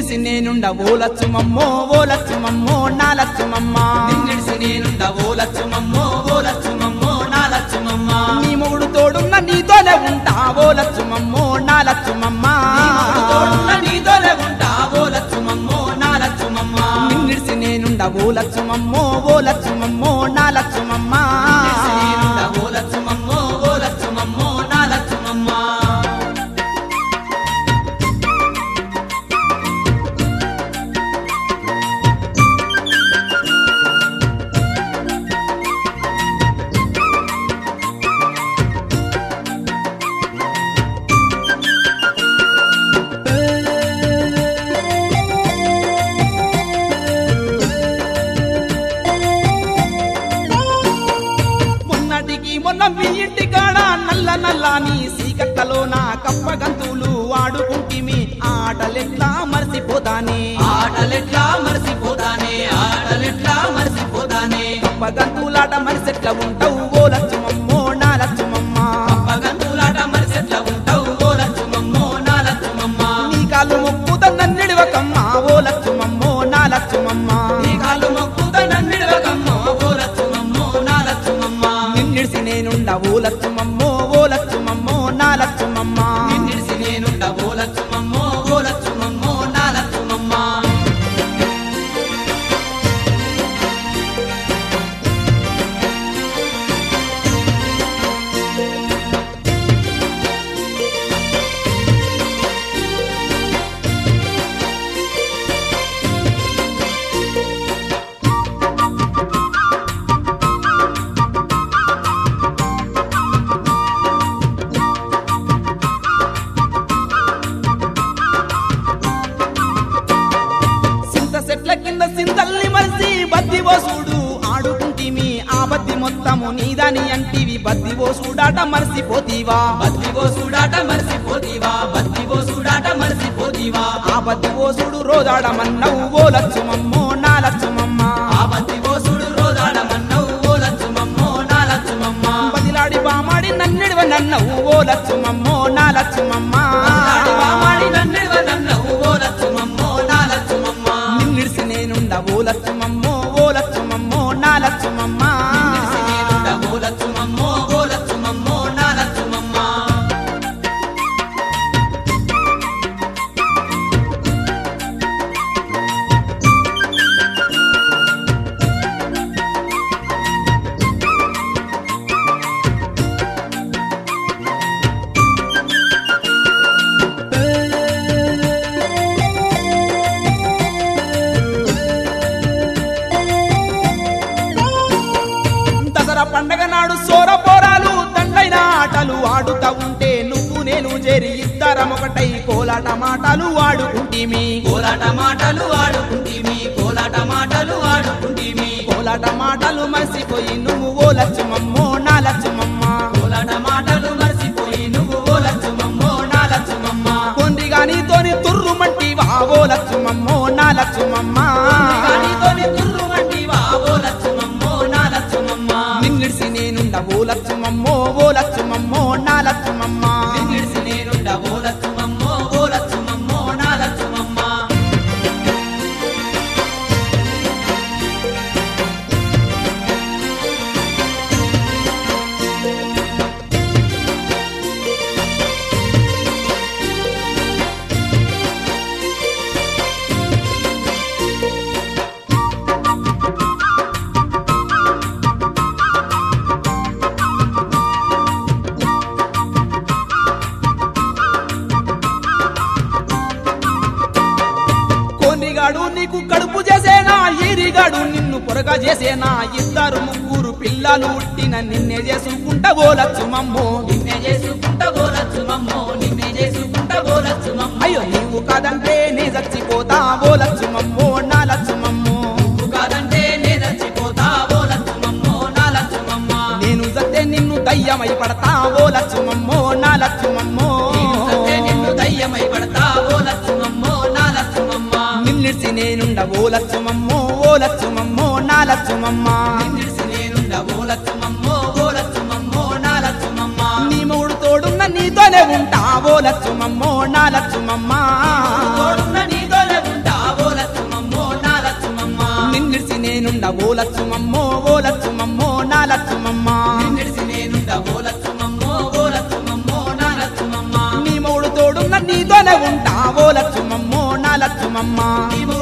నిన్నిడిసి నేనుండ ఓ లచ్చుమమ్మో ఓ లచ్చుమమ్మో నా లచ్చుమమ్మ నిన్నిడిసి నేనుండ ఓ లచ్చుమమ్మో ఓ లచ్చుమమ్మో నా లచ్చుమమ్మ నీ మొగుడు తోడున్న నీతోనే ఉంటా ఓ లచ్చుమమ్మో నా లచ్చుమమ్మ తోడున్న నీతోనే ఉంటా ఓ లచ్చుమమ్మో నా లచ్చుమమ్మ నిన్నిడిసి నేనుండ ఓ లచ్చుమమ్మో ఓ లచ్చుమమ్మో నా లచ్చుమమ్మ నిన్నిడిసి నేనుండ ఓ లచ్చుమమ్మో ఓ లచ్చుమమ్మో నా లచ్చుమమ్మ మొన్నటికి మొన్న మీ ఇంటి కాడ నల్ల నల్లని సీకట్టలో నా కప్పగంతులు ఆడుకుంటిమి ఆటలెట్లా మర్చిపోతానే ఆటలెట్లా మర్చిపోతానే ఆటలెట్లా మర్చిపోతానే కప్పగంతులాట మరిసెట్లా ఉంటావు ఓ లచ్చుమమ్మో నా లచ్చుమమ్మ పగంతులాట మరిసెట్లా ఉంటావు ఓ లచ్చుమమ్మో నా లచ్చుమమ్మ నీ కాలు మొక్కుత నన్నిడివకమ్మ ఓ లచ్చుమమ్మో నా లచ్చుమమ్మ నీ కాళ్ళు మొక్కుత నన్నిడవకమ్మో ఓ లచ్చుమమ్మో నా లచ్చుమమ్మ నిన్నిడిసి నేనుండ ఓ లచ్చుమమ్మో ఓ లచ్చుమమ్మో నా లచ్చుమమ్మ నిన్నిడిసి నేనుండ ఓ లచ్చుమమ్మో ఓ లచ్చుమమ్మో నా లచ్చుమమ్మ సింత చెట్ల కింద సింతల్ని మరిసి బద్ది ఓసుడు ఆడుకుంటిమి ఆ బద్ది మొత్తము నీదని అంటివి బద్ది ఓసుడాట మరిసిపోతీవా బద్దివో సూడాట మర్చిపోతీవా బద్దివో సూడాట మర్చిపోతీవా ఆ బద్ది ఓసుడు రోజాడమన్నవు ఓ లచ్చుమమ్మో నా లచ్చుమమ్మ ఆ బద్దివో సూడు రోజాడమన్నవు ఓ లచ్చుమమ్మో నా లచ్చుమమ్మ బదిలాడి బామాడి నన్నిడివ నన్నవు ఓ లచ్చుమమ్మో నా లచ్చుమమ్మ ఆడి వామాడి నన్నిడవ నన్నవు ఓ లచ్చుమమ్మో నా లచ్చుమమ్మ నిన్నిడిసి నేనుండ ఓ లచ్చుమమ్మో ఓ లచ్చుమమ్మో నా లచ్చుమమ్మ నిన్నిడిసి నేనుండ ఓ లచ్చుమమ్మో ఓ లచ్చుమమ్మో నా లచ్చుమమ్మ దసరా పండగ నాడు సోర పోరాలు దండైన ఆటలు ఆడుతా ఉంటే నువ్వు నేను చేరి ఇద్దరం ఒకటై కోలాట మాటలు ఆడుకుంటిమి కోలాట మాటలు ఆడుకుంటేమి కోలాట మాటలు ఆడుకుంటేమి కోలాట మాటలు మర్చిపోయి నువ్వు ఓ లచ్చుమమ్మో నా లచ్చుమమ్మ కోలాట మాటలు మర్చిపోయి నువ్వు ఓ లచ్చుమమ్మో నా లచ్చుమమ్మ కొండిగా నీతోని తుర్రు మంటివా ఓ లచ్చుమమ్మో నా లచ్చుమమ్మ కానితోని తుర్రు వంటివా ఓ లచ్చుమమ్మో నా లచ్చుమమ్మ నిన్నిడిసి నేనుండ ఓ లచ్చుమమ్మో ఓ లచ్చుమమ్మో నా లచ్చుమమ్మ నిన్నిడిసి నేనుండ ఓ లచ్చుమమ్మో ఓ లచ్చుమమ్మో నా లచ్చుమమ్మ కోనిగాడు నీకు కడుపు చేసేనా ఈరిగాడు నిన్ను పొరగా చేసేనా ఇద్దరు ముగ్గురు పిల్లలు పుట్టిన నిన్నే చేసుకుంటా ఓ లచ్చుమమ్మో నిన్నే చేసుకుంటా ఓ లచ్చుమమ్మో నిన్నే చేసుకుంటా ఓ లచ్చుమమ్మో అయ్యో నీవు కాదంటే నే చచ్చిపోతా ఓ లచ్చుమమ్మో నా లచ్చుమమ్మో నువ్వు కాదంటే నే చచ్చిపోతా ఓ లచ్చుమమ్మో నా లచ్చుమమ్మ నేను సత్తే నిన్ను దయ్యమై పడతా ఓ లచ్చుమమ్మో నా లచ్చుమమ్మో నేను సత్తే నిన్ను దయ్యమై పడతా ఓ లచ్చుమమ్మో నా లచ్చుమమ్మ నిన్నిడిసి నేనుండ ఓ లచ్చుమమ్మో ఓ లచ్చుమమ్మో నా లచ్చుమమ్మ నిన్నిడిసి నేనుండ ఓ లచ్చుమమ్మో ఓ లచ్చుమమ్మో నా లచ్చుమమ్మ నీ మూడు తోడున్న నీతోనే ఉంటా ఓ లచ్చుమమ్మో నా లచ్చుమమ్మ తోడున్న నీతోనే ఉంటా ఓ లచ్చుమమ్మో ఓ లచ్చుమమ్మో నా లచ్చుమమ్మ నిన్నెడిసి నేనుండ ఓ లచ్చుమమ్మో ఓ లచ్చుమమ్మో నా లచ్చుమమ్మ నీ మూడు తోడున్న నీతోనే ఉంటా ఓ లచ్చుమమ్మో నా లచ్చుమమ్మ నీ